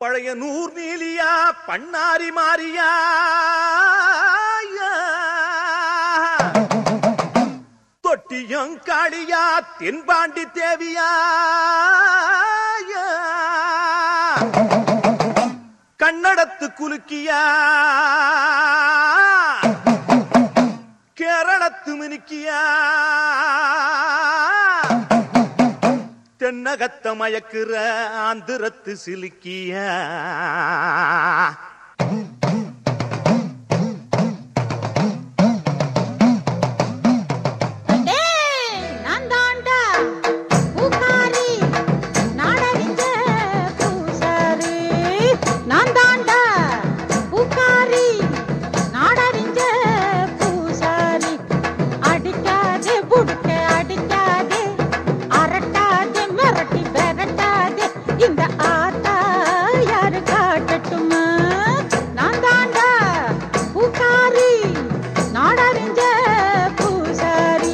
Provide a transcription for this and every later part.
பழைய நூர் நீலியா பண்ணாரி மாறியா தொட்டியம் காளியா தென்பாண்டி தேவியா கண்ணடத்து குலுக்கியா கேரளத்து மினுக்கியா தென்னகத்த மயக்குற ஆந்திரத்து சிலுக்கியா டேய், நான் தாண்டா பூக்காரி, நாடறிஞ்ச பூசாரி. நான் தாண்டா பூக்காரி, நாடறிஞ்ச பூசாரி. அடிக்காதே, புடுக்க அடிக்காதே, அரட்டாதே, மிரட்டி விரட்டாதே. இந்த ஆத்தா யாரு காட்டட்டுமா? நான் தாண்டா பூக்காரி, நாடறிஞ்ச பூசாரி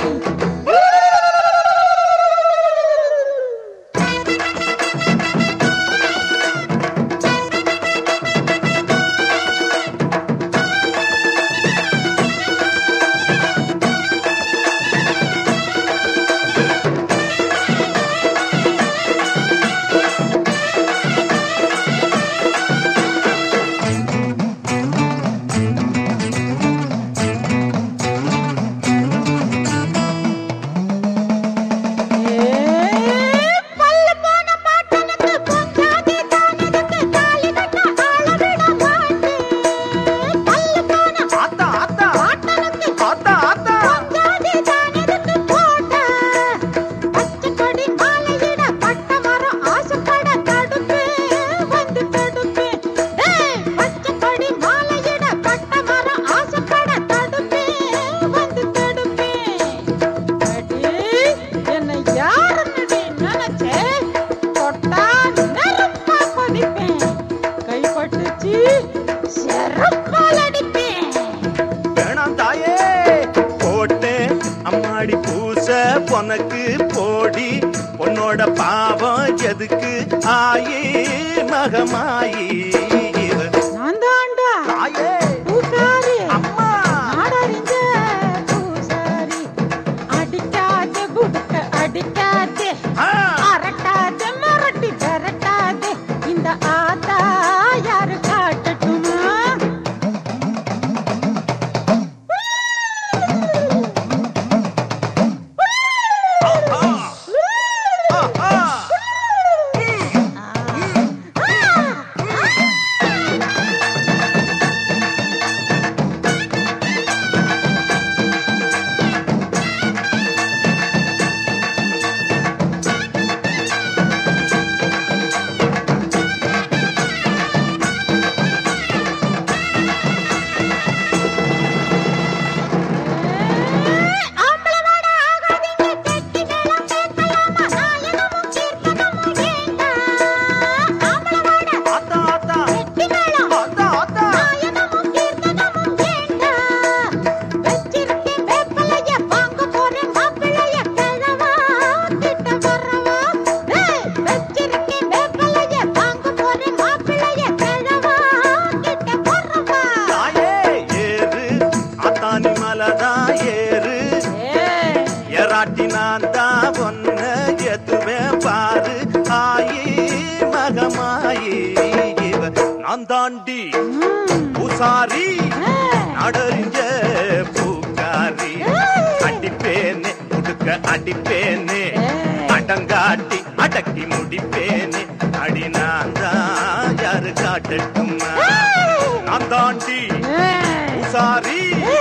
பல்ல போன பாட்டனுக்கு பொங்காதே தானதுக்கு தாலி கட்ட ஆள விட மாட்டேன் பல்ல போன ஆத்தா ஆத்தா பாட்டனுக்கு ஆத்தா ஆத்தா பொங்காதே தானதுக்கு போட்ட பச்சை கொடி மாலையிட பட்ட மரம் ஆசைப்பட தடுப்பே வந்து தடுப்பே டேய் பச்சை கொடி மாலையிட பட்ட மரம் ஆசைப்பட தடுப்பே வந்து தடுப்பே அடி என்னை யாருன்னு நினைச்சே தொட்டா நெருப்பா கொதிப்பேன் கைப்பட்டுச்சு செருப்பால் அடிப்பேன் வேணாம் தாயே போட்டேன் அம்மாடி பூச பொனக்கு போடி உன்னோட பாவம் எதுக்கு ஆயி மகமாயி இவ நான் தாண்டா தாயே பூசாரி அம்மா நாடறிஞ்ச பூசாரி அடிக்காதே புடுக்க அடிக்காதே ஆ, அரட்டாதே மிரட்டி விரட்டாதே இந்த ஆத்தா யாரு காட்டட்டுமா ஆஹா, ஆஹா. ஆம்பளவாட ஆகாதீங்க கெட்டி மேளம் கேட்கலாமா நாயனமும் கீர்த்தனமும் ஏண்டா ஆம்பளவாட ஆத்தா ஆத்தா கெட்டி மேளம் ஆத்தா ஆத்தா நாயனமும் கீர்த்தனமும் ஏண்டா வச்சிருக்கேன் வேப்பலைய வாங்க போறேன் மாப்பிள்ளைய கிழவா கிட்ட வரவா ஏய் வச்சிருக்கேன் வேப்பலைய வாங்க போறேன் மாப்பிள்ளைய கிழவா கிட்ட வரவா தாயே ஏறு அத்தானி மலதா ஏறு ஏய் எராட்டி நான் தான் ஒன்ன எதுவேன் பாரு ஆயி மகமாயி இவ நான் தாண்டி பூசாரி நடறிஞ்ச பூக்காரி அடிப்பேனே முடுக்க அடிப்பேனே அடங்காட்டி அடக்கி முடிப்பேனே அடி நான் தான் யாரு காட்டட்டுமா நான் தாண்டி ஏய் பூசாரி ஏய்